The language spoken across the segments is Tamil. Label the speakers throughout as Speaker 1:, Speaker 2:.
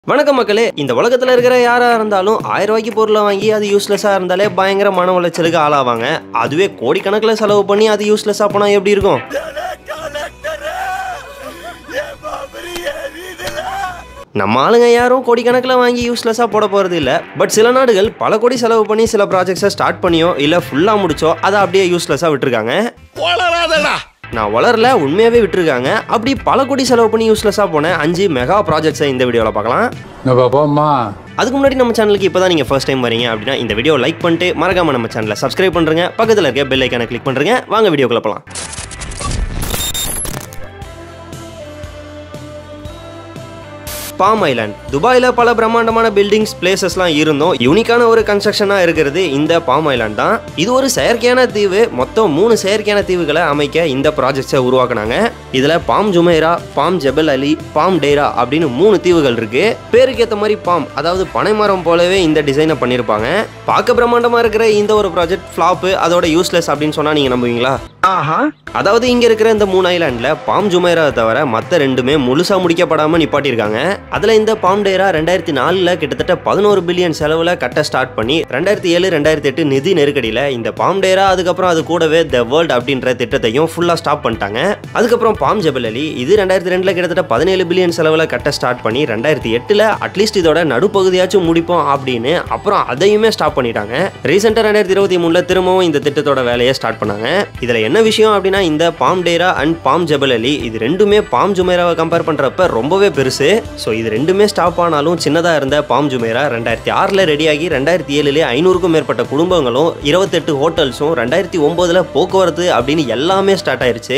Speaker 1: வணக்கம் மக்களே இந்த உலகத்துல இருக்கிற யாரா இருந்தாலும் ஆயிரம் ரூபாய்க்கு பொருளை வாங்கி அது யூஸ்லெஸ்ஸா இருந்தாலே பயங்கர மன உளைச்சலுக்கு ஆளாவாங்க அதுவே கோடிக்கணக்கில் செலவு பண்ணி அது யூஸ்லெஸ்ஸா போனா எப்படி இருக்கும் நம்ம ஆளுங்க யாரும் கோடிக்கணக்கில் வாங்கி யூஸ்லெஸ்ஸாக போட போகிறது இல்லை பட் சில நாடுகள் பல கோடி செலவு பண்ணி சில ப்ராஜெக்ட்ஸை ஸ்டார்ட் பண்ணியோ இல்லை ஃபுல்லாக முடிச்சோ அதை அப்படியே யூஸ்லெஸ்ஸாக விட்டுருக்காங்க நான் வளரல உண்மையாகவே விட்டுருக்காங்க அப்படி பல கோடி செலவு பண்ணி யூஸ்லெஸ்ஸாக போன அஞ்சு மெகா ப்ராஜெக்ட்ஸை இந்த வீடியோவில் பார்க்கலாம்
Speaker 2: நம்ம போம்மா
Speaker 1: அதுக்கு முன்னாடி நம்ம சேனலுக்கு இப்போ தான் நீங்கள் ஃபர்ஸ்ட் டைம் வரீங்க அப்படின்னா இந்த வீடியோ லைக் பண்ணிட்டு மறக்காம நம்ம சேனலை சப்ஸ்கிரைப் பண்ணுறங்க பக்கத்தில் இருக்க பெல் ஐக்கானை கிளிக் பண்ணுறங்க வாங்க வீடியோக்குள்ள போகலாம் பாம் ஐலாண்ட் துபாயில் பல பிரம்மாண்டமான பில்டிங்ஸ் பிளேசஸ்லாம் இருந்தும் யூனிக்கான ஒரு கன்ஸ்ட்ரக்ஷனாக இருக்கிறது இந்த பாம் ஐலாண்ட் தான் இது ஒரு செயற்கையான தீவு மொத்தம் மூணு செயற்கையான தீவுகளை அமைக்க இந்த ப்ராஜெக்ட்ஸை உருவாக்குனாங்க இதில் palm Jumeirah palm Jebel Ali palm Deira அப்படின்னு மூணு தீவுகள் இருக்கு பேருக்கு ஏற்ற மாதிரி பாம் அதாவது பனைமரம் போலவே இந்த டிசைனை பண்ணியிருப்பாங்க பார்க்க பிரம்மாண்டமாக இருக்கிற இந்த ஒரு ப்ராஜெக்ட் ஃப்ளாப்பு அதோட யூஸ்லெஸ் அப்படின்னு சொன்னால் நீங்கள் நம்புவீங்களா அதாவது இங்க இருக்கிற இந்த மூணு ஐலாண்ட்ல பாம் ஜுமைராவை தவிர மற்ற ரெண்டுமே முழுசா முடிக்கப்படாம நிப்பாட்டியிருக்காங்க அதுல இந்த பாம் டேரா ரெண்டாயிரத்தி நாலுல கிட்டத்தட்ட பதினோரு பில்லியன் செலவுல கட்ட ஸ்டார்ட் பண்ணி ரெண்டாயிரத்தி ஏழு ரெண்டாயிரத்தி எட்டு நிதி நெருக்கடியில இந்த பாம் டேரா அதுக்கப்புறம் அது கூடவே த வேர்ல்ட் அப்படின்ற திட்டத்தையும் ஃபுல்லா ஸ்டாப் பண்ணிட்டாங்க அதுக்கப்புறம் பாம் ஜபல் அலி இது ரெண்டாயிரத்தி ரெண்டுல கிட்டத்தட்ட பதினேழு பில்லியன் செலவுல கட்ட ஸ்டார்ட் பண்ணி ரெண்டாயிரத்தி எட்டுல அட்லீஸ்ட் இதோட நடுப்பகுதியாச்சும் முடிப்போம் அப்படின்னு அப்புறம் அதையுமே ஸ்டாப் பண்ணிட்டாங்க ரீசெண்டா ரெண்டாயிரத்தி இருபத்தி மூணுல திரும்பவும் இந்த திட்டத்தோட வேலையை ஸ்டார்ட் பண்ணாங்க இதுல என்ன விஷயம் அப்படின்னா இந்த பாம் டேரா அண்ட் பாம் ஜபல் அலி இது ரெண்டுமே பாம் ஜுமேராவை கம்பேர் பண்றப்ப ரொம்பவே பெருசு ஸோ இது ரெண்டுமே ஸ்டாப் ஆனாலும் சின்னதா இருந்த பாம் ஜுமேரா ரெண்டாயிரத்தி ஆறுல ரெடியாகி ரெண்டாயிரத்தி ஏழுல ஐநூறுக்கும் மேற்பட்ட குடும்பங்களும் இருபத்தெட்டு ஹோட்டல்ஸும் ரெண்டாயிரத்தி ஒன்பதுல போக்குவரத்து அப்படின்னு எல்லாமே ஸ்டார்ட் ஆயிருச்சு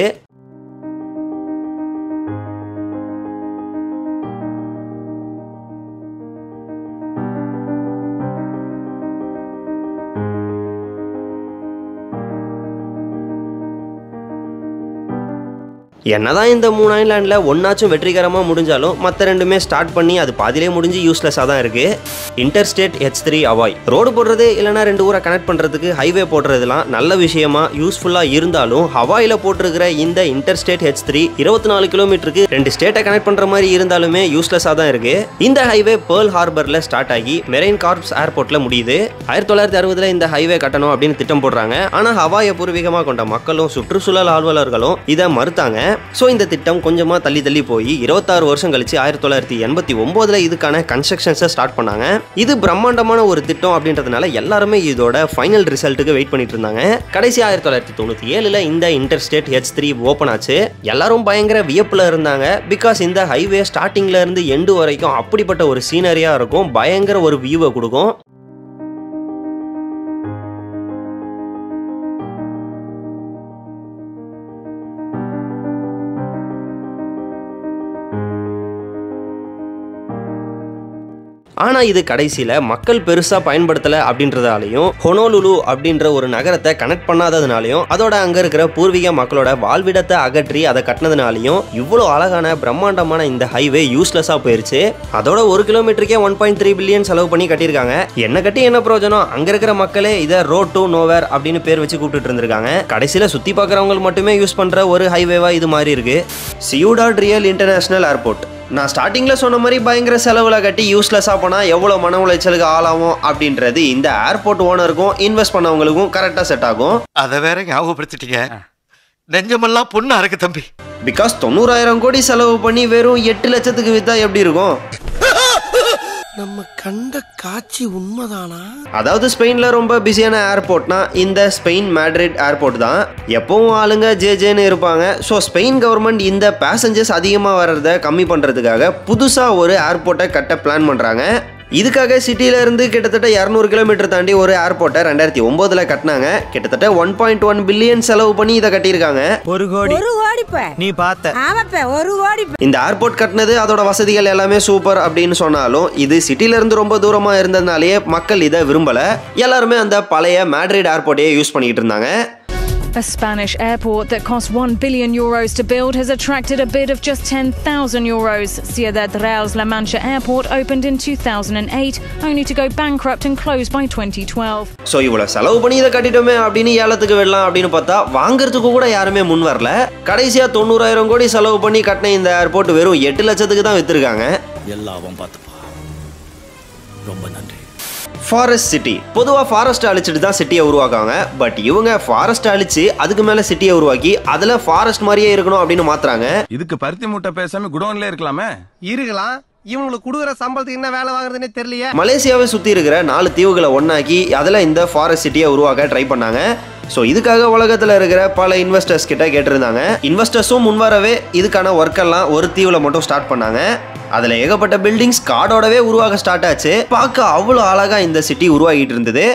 Speaker 1: என்னதான் இந்த மூணு ஐலாண்டில் ஒன்றாச்சும் வெற்றிகரமாக முடிஞ்சாலும் மற்ற ரெண்டுமே ஸ்டார்ட் பண்ணி அது பாதியிலே முடிஞ்சு யூஸ்லெஸ்ஸாக தான் இருக்குது interstate H three Hawaii road போடுறது இல்லைனா ரெண்டு ஊரை கனெக்ட் பண்ணுறதுக்கு ஹைவே போடுறதுலாம் நல்ல விஷயமா யூஸ்ஃபுல்லாக இருந்தாலும் ஹவாயில் போட்டிருக்கிற இந்த இன்டர் ஸ்டேட் ஹெச் த்ரீ இருபத்தி நாலு கிலோமீட்டருக்கு ரெண்டு ஸ்டேட்டை கனெக்ட் பண்ணுற மாதிரி இருந்தாலுமே யூஸ்லெஸ்ஸாக தான் இருக்குது இந்த ஹைவே பேர்ல் ஹார்பரில் ஸ்டார்ட் ஆகி மெரைன் கார்ப்ஸ் ஏர்போர்ட்டில் முடியுது ஆயிரத்தி தொள்ளாயிரத்தி அறுபதுல இந்த ஹைவே கட்டணும் அப்படின்னு திட்டம் போடுறாங்க ஆனால் ஹவாயை பூர்வீகமாக கொண்ட மக்களும் சுற்றுச்சூழல் ஆர்வலர்களும் இதை மறுத்தாங்க ஸோ இந்த திட்டம் கொஞ்சமாக தள்ளி தள்ளி போய் இருபத்தாறு வருஷம் கழிச்சு ஆயிரத்தி தொள்ளாயிரத்தி எண்பத்தி ஒம்போதுல இதுக்கான கன்ஸ்ட்ரக்ஷன்ஸை ஸ்டார்ட் பண்ணாங்க இது பிரம்மாண்டமான ஒரு திட்டம் அப்படின்றதுனால எல்லாருமே இதோட ஃபைனல் ரிசல்ட்டுக்கு வெயிட் பண்ணிட்டு இருந்தாங்க கடைசி ஆயிரத்தி தொள்ளாயிரத்தி தொண்ணூற்றி ஏழில் இந்த interstate H three open ஆச்சு எல்லாரும் பயங்கர வியப்பில் இருந்தாங்க பிகாஸ் இந்த ஹைவே ஸ்டார்டிங்ல இருந்து எண்டு வரைக்கும் அப்படிப்பட்ட ஒரு சீனரியாக இருக்கும் பயங்கர ஒரு வியூவை கொடுக்கும் ஆனால் இது கடைசியில் மக்கள் பெருசாக பயன்படுத்தலை அப்படின்றதாலையும் ஹொனோலுலு அப்படின்ற ஒரு நகரத்தை கனெக்ட் பண்ணாததுனாலையும் அதோட அங்கே இருக்கிற பூர்வீக மக்களோட வாழ்விடத்தை அகற்றி அதை கட்டினதுனாலையும் இவ்வளோ அழகான பிரம்மாண்டமான இந்த ஹைவே யூஸ்லெஸ்ஸாக போயிருச்சு அதோட ஒரு கிலோமீட்டருக்கே ஒன் பாயிண்ட் த்ரீ பில்லியன் செலவு பண்ணி கட்டியிருக்காங்க என்ன கட்டி என்ன பிரயோஜனம் அங்கே இருக்கிற மக்களே இதை ரோட் டு நோவேர் அப்படின்னு பேர் வச்சு கூப்பிட்டுட்டு இருந்திருக்காங்க கடைசியில் சுற்றி பார்க்குறவங்க மட்டுமே யூஸ் பண்ணுற ஒரு ஹைவேவா இது மாதிரி இருக்கு சியூடாட் ரியல் இன்டர்நேஷனல் ஏர்போர்ட் நான் ஸ்டார்டிங்கில் சொன்ன மாதிரி பயங்கர செலவில் கட்டி யூஸ்லெஸ்ஸாக போனால் எவ்வளோ மன உளைச்சலுக்கு ஆளாகும் அப்படின்றது இந்த ஏர்போர்ட் ஓனருக்கும் இன்வெஸ்ட் பண்ணவங்களுக்கும் கரெக்டாக செட் ஆகும்
Speaker 3: அதை வேற ஞாபகப்படுத்திட்டீங்க நெஞ்சமெல்லாம் பொண்ணு அறக்கு தம்பி
Speaker 1: பிகாஸ் தொண்ணூறாயிரம் கோடி செலவு பண்ணி வெறும் எட்டு லட்சத்துக்கு விற்றா எப்படி இருக்கும்
Speaker 4: நம்ம கண்ட காட்சி உண்மைதானா
Speaker 1: அதாவது ஸ்பெயினில் ரொம்ப பிஸியான ஏர்போர்ட்னா இந்த ஸ்பெயின் மேட்ரிட் ஏர்போர்ட் தான் எப்பவும் ஆளுங்க ஜே ஜேன்னு இருப்பாங்க ஸோ ஸ்பெயின் கவர்மெண்ட் இந்த பேசஞ்சர்ஸ் அதிகமாக வர்றதை கம்மி பண்ணுறதுக்காக புதுசாக ஒரு ஏர்போர்ட்டை கட்ட பிளான் பண்ணுறாங்க இதுக்காக சிட்டில இருந்து கிட்டத்தட்ட இரநூறு கிலோமீட்டர் தாண்டி ஒரு ஏர்போர்ட்டை ரெண்டாயிரத்தி ஒம்போதுல கட்டினாங்க கிட்டத்தட்ட ஒன் பாயிண்ட் ஒன் பில்லியன் செலவு பண்ணி இதை கட்டியிருக்காங்க
Speaker 5: ஒரு கோடி
Speaker 6: ஒரு கோடிப்ப
Speaker 5: நீ பார்த்த
Speaker 6: ஆமாப்ப ஒரு கோடி
Speaker 1: இந்த ஏர்போர்ட் கட்டினது அதோட வசதிகள் எல்லாமே சூப்பர் அப்படின்னு சொன்னாலும் இது சிட்டில இருந்து ரொம்ப தூரமா இருந்ததுனாலேயே மக்கள் இதை விரும்பல எல்லாருமே அந்த பழைய மேட்ரிட் ஏர்போர்ட்டையே யூஸ் பண்ணிக்கிட்டு இருந்தாங்க
Speaker 7: A Spanish airport that cost 1 billion euros to build has attracted a bid of just 10,000 euros. Ciudad Real's La Mancha airport opened in 2008, only to go bankrupt and close by 2012.
Speaker 1: So இவ்வளோ செலவு பண்ணி இதை கட்டிட்டோமே அப்படின்னு ஏலத்துக்கு விடலாம் அப்படின்னு பார்த்தா வாங்குறதுக்கு கூட யாருமே முன் வரல கடைசியாக தொண்ணூறாயிரம் கோடி செலவு பண்ணி கட்டின இந்த ஏர்போர்ட் வெறும் எட்டு லட்சத்துக்கு தான் விற்றுருக்காங்க
Speaker 4: எல்லாம் அவன் பார்த்துப்பான் ரொம்ப நன்றி
Speaker 1: ஃபாரஸ்ட் சிட்டி பொதுவாக ஃபாரஸ்ட் அழிச்சிட்டு தான் சிட்டியை உருவாக்குவாங்க பட் இவங்க ஃபாரஸ்ட் அழிச்சு அதுக்கு மேலே சிட்டியை உருவாக்கி அதில் ஃபாரஸ்ட் மாதிரியே இருக்கணும் அப்படின்னு மாத்துறாங்க
Speaker 2: இதுக்கு பருத்தி மூட்டை பேசாம குடோன்ல இருக்கலாமே
Speaker 5: இருக்கலாம் இவங்களுக்கு கொடுக்குற சம்பளத்துக்கு என்ன வேலை வாங்குறதுன்னே தெரியலையே
Speaker 1: மலேசியாவை சுற்றி இருக்கிற நாலு தீவுகளை ஒன்னாக்கி அதில் இந்த ஃபாரஸ்ட் சிட்டியை உருவாக்க ட்ரை பண்ணாங்க ஸோ இதுக்காக உலகத்தில் இருக்கிற பல இன்வெஸ்டர்ஸ் கிட்ட கேட்டிருந்தாங்க இன்வெஸ்டர்ஸும் முன்வரவே இதுக்கான ஒர்க்கெல்லாம் ஒரு தீவில் மட்டும் ஸ்டார்ட் பண்ணாங்க அதில் ஏகப்பட்ட பில்டிங்ஸ் காடோடவே உருவாக ஸ்டார்ட் ஆச்சு பார்க்க அவ்வளோ அழகா இந்த சிட்டி உருவாகிட்டு இருந்தது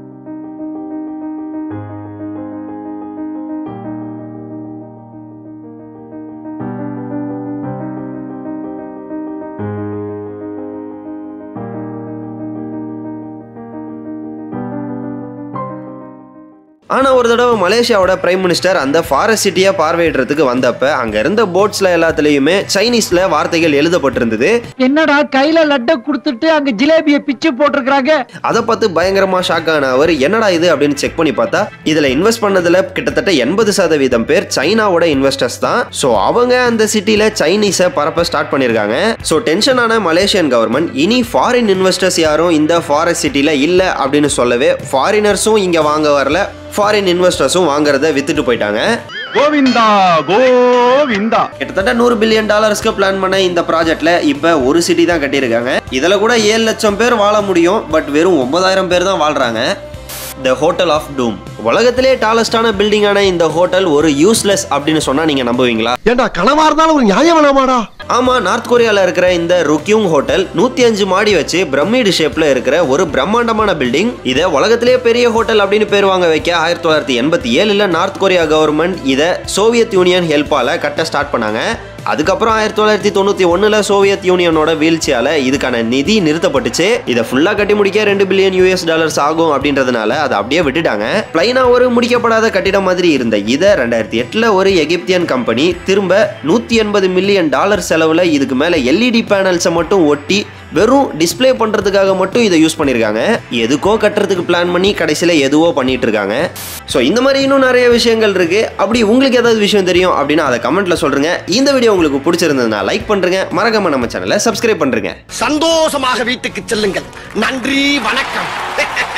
Speaker 1: ஆனா ஒரு தடவை மலேசியாவோட பிரைம் மினிஸ்டர் அந்த ஃபாரஸ்ட் சிட்டியை பார்வையிடுறதுக்கு வந்தப்ப அங்க இருந்த போட்ஸ்ல எல்லாத்துலயுமே சைனீஸ்ல வார்த்தைகள் எழுதப்பட்டிருந்தது
Speaker 6: என்னடா கையில லட்டை கொடுத்துட்டு அங்க ஜிலேபிய பிச்சு போட்டிருக்காங்க
Speaker 1: அதை பார்த்து பயங்கரமா ஷாக் ஆன அவர் என்னடா இது அப்படின்னு செக் பண்ணி பார்த்தா இதுல இன்வெஸ்ட் பண்ணதுல கிட்டத்தட்ட எண்பது சதவீதம் பேர் சைனாவோட இன்வெஸ்டர்ஸ் தான் ஸோ அவங்க அந்த சிட்டில சைனீஸை பரப்ப ஸ்டார்ட் பண்ணிருக்காங்க ஸோ டென்ஷனான மலேசியன் கவர்மெண்ட் இனி ஃபாரின் இன்வெஸ்டர்ஸ் யாரும் இந்த ஃபாரஸ்ட் சிட்டில இல்ல அப்படின்னு சொல்லவே ஃபாரினர்ஸும் இங்க வாங்க வரல ஃபாரின் இன்வெஸ்டர்ஸும் வாங்குறத வித்துட்டு போயிட்டாங்க
Speaker 2: கோவிந்தா கோவிந்தா
Speaker 1: கிட்டத்தட்ட நூறு பில்லியன் டாலர்ஸ்க்கு பிளான் பண்ண இந்த ப்ராஜெக்ட்ல இப்ப ஒரு சிட்டி தான் கட்டியிருக்காங்க இதுல கூட ஏழு லட்சம் பேர் வாழ முடியும் பட் வெறும் ஒன்பதாயிரம் பேர் தான் வாழ்றாங்க த ஹோட்டல் ஆஃப் டூம் உலகத்திலே டாலஸ்டான பில்டிங்கான இந்த ஹோட்டல் ஒரு யூஸ்லெஸ் அப்படின்னு சொன்னா நீங்க நம்புவீங்களா
Speaker 4: ஏண்டா கனவா இருந்தாலும் ஒரு நியாயம் வேணாமாடா
Speaker 1: ஆமா நார்த் கொரியால இருக்கிற இந்த ருக்யூங் ஹோட்டல் நூத்தி அஞ்சு மாடி வச்சு பிரமிடு ஷேப்ல இருக்கிற ஒரு பிரம்மாண்டமான பில்டிங் இதை உலகத்திலே பெரிய ஹோட்டல் அப்படின்னு பேர் வாங்க வைக்க ஆயிரத்தி தொள்ளாயிரத்தி எண்பத்தி ஏழுல நார்த் கொரியா கவர்மெண்ட் இதை சோவியத் யூனியன் ஹெல்ப்பால கட்ட ஸ்டார்ட் பண்ணாங்க அதுக்கப்புறம் ஆயிரத்தி தொள்ளாயிரத்தி தொண்ணூத்தி ஒண்ணுல சோவியத் யூனியனோட வீழ்ச்சியால இதுக்கான நிதி நிறுத்தப்பட்டுச்சு இதை ஃபுல்லா கட்டி முடிக்க ரெண்டு பில்லியன் யூஎஸ் டாலர்ஸ் ஆகும் அப்படின்றதுனால அதை அப்படியே விட்டுட்டாங்க பிளைனா ஒரு முடிக்கப்படாத கட்டிடம் மாதிரி இருந்த இதை ரெண்டாயிரத்தி எட்டுல ஒரு எகிப்தியன் கம்பெனி திரும்ப நூத்தி எண்பது மில்லியன் டாலர் செலவுல இதுக்கு மேல எல்இடி பேனல்ஸை மட்டும் ஒட்டி வெறும் டிஸ்ப்ளே பண்றதுக்காக மட்டும் இதை யூஸ் பண்ணிருக்காங்க எதுக்கோ கட்டுறதுக்கு பிளான் பண்ணி கடைசியில எதுவோ பண்ணிட்டு இருக்காங்க ஸோ இந்த மாதிரி இன்னும் நிறைய விஷயங்கள் இருக்கு அப்படி உங்களுக்கு ஏதாவது விஷயம் தெரியும் அப்படின்னா அதை கமெண்ட்ல சொல்றீங்க இந்த வீடியோ உங்களுக்கு பிடிச்சிருந்ததுன்னா லைக் பண்றீங்க மறக்காம நம்ம சேனலை சப்ஸ்கிரைப் பண்றீங்க
Speaker 4: சந்தோஷமாக வீட்டுக்கு செல்லுங்கள் நன்றி வணக்கம்